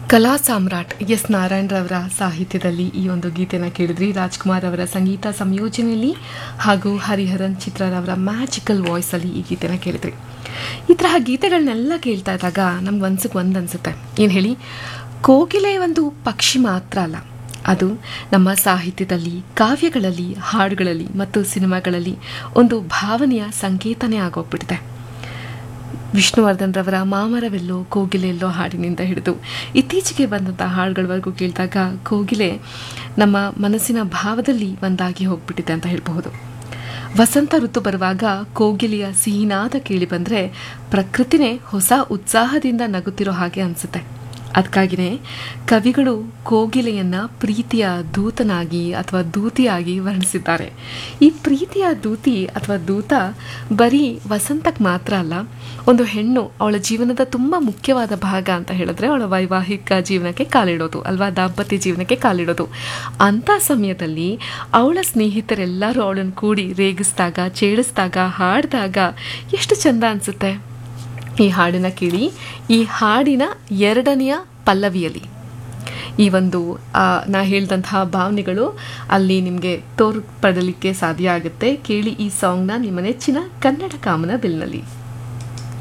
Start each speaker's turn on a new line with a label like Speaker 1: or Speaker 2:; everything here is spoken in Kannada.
Speaker 1: ಕಲಾ ಸಾಮ್ರಾಟ್ ಎಸ್ ನಾರಾಯಣರವರ ಸಾಹಿತ್ಯದಲ್ಲಿ ಈ ಒಂದು ಗೀತೆನ ಕೇಳಿದ್ರಿ ರಾಜ್ಕುಮಾರ್ ಅವರ ಸಂಗೀತ ಸಂಯೋಜನೆಯಲ್ಲಿ ಹಾಗೂ ಹರಿಹರನ್ ಚಿತ್ರರವರ ಮ್ಯಾಜಿಕಲ್ ವಾಯ್ಸಲ್ಲಿ ಈ ಗೀತೆನ ಕೇಳಿದ್ರಿ ಈ ತರಹ ಗೀತೆಗಳನ್ನೆಲ್ಲ ಕೇಳ್ತಾ ಇದ್ದಾಗ ನಮ್ಗೆ ಒಂದ್ಸಕ್ಕೆ ಒಂದು ಅನ್ಸುತ್ತೆ ಏನು ಹೇಳಿ ಕೋಗಿಲೆ ಒಂದು ಪಕ್ಷಿ ಮಾತ್ರ ಅಲ್ಲ ಅದು ನಮ್ಮ ಸಾಹಿತ್ಯದಲ್ಲಿ ಕಾವ್ಯಗಳಲ್ಲಿ ಹಾಡುಗಳಲ್ಲಿ ಮತ್ತು ಸಿನಿಮಾಗಳಲ್ಲಿ ಒಂದು ಭಾವನೆಯ ಸಂಕೇತನೇ ಆಗೋಗ್ಬಿಟ್ಟಿದೆ ವಿಷ್ಣುವರ್ಧನ್ ರವರ ಮಾಮರವೆಲ್ಲೋ ಕೋಗಿಲೆಯಲ್ಲೋ ಹಾಡಿನಿಂದ ಹಿಡಿದು ಇತ್ತೀಚೆಗೆ ಬಂದಂಥ ಹಾಡುಗಳವರೆಗೂ ಕೇಳಿದಾಗ ಕೋಗಿಲೆ ನಮ್ಮ ಮನಸ್ಸಿನ ಭಾವದಲ್ಲಿ ಒಂದಾಗಿ ಹೋಗ್ಬಿಟ್ಟಿದೆ ಅಂತ ಹೇಳಬಹುದು ವಸಂತ ಋತು ಬರುವಾಗ ಕೋಗಿಲೆಯ ಸಿಹಿನಾದ ಕೇಳಿ ಬಂದರೆ ಪ್ರಕೃತಿನೇ ಹೊಸ ಉತ್ಸಾಹದಿಂದ ನಗುತ್ತಿರೋ ಹಾಗೆ ಅನಿಸುತ್ತೆ ಅದಕ್ಕಾಗಿಯೇ ಕವಿಗಳು ಕೋಗಿಲೆಯನ್ನ ಪ್ರೀತಿಯ ದೂತನಾಗಿ ಅಥವಾ ದೂತಿಯಾಗಿ ವರ್ಣಿಸಿದ್ದಾರೆ ಈ ಪ್ರೀತಿಯ ದೂತಿ ಅಥವಾ ದೂತ ಬರೀ ವಸಂತಕ್ಕೆ ಮಾತ್ರ ಅಲ್ಲ ಒಂದು ಹೆಣ್ಣು ಅವಳ ಜೀವನದ ತುಂಬ ಮುಖ್ಯವಾದ ಭಾಗ ಅಂತ ಹೇಳಿದ್ರೆ ಅವಳ ವೈವಾಹಿಕ ಜೀವನಕ್ಕೆ ಕಾಲಿಡೋದು ಅಲ್ವಾ ದಾಂಪತ್ಯ ಜೀವನಕ್ಕೆ ಕಾಲಿಡೋದು ಅಂಥ ಸಮಯದಲ್ಲಿ ಅವಳ ಸ್ನೇಹಿತರೆಲ್ಲರೂ ಅವಳನ್ನು ಕೂಡಿ ರೇಗಿಸಿದಾಗ ಚೇಳಿಸಿದಾಗ ಹಾಡಿದಾಗ ಎಷ್ಟು ಚಂದ ಅನಿಸುತ್ತೆ ಈ ಹಾಡನ್ನ ಕೇಳಿ ಈ ಹಾಡಿನ ಎರಡನೆಯ ಪಲ್ಲವಿಯಲ್ಲಿ ಈ ಒಂದು ಆ, ನಾ ಹೇಳಿದಂತಹ ಭಾವನೆಗಳು ಅಲ್ಲಿ ನಿಮಗೆ ತೋರ್ಪಡಲಿಕ್ಕೆ ಸಾಧ್ಯ ಆಗುತ್ತೆ ಕೇಳಿ ಈ ಸಾಂಗ್ನ ನಿಮ್ಮ ನೆಚ್ಚಿನ ಕನ್ನಡ ಕಾಮನ ಬಿಲ್ನಲ್ಲಿ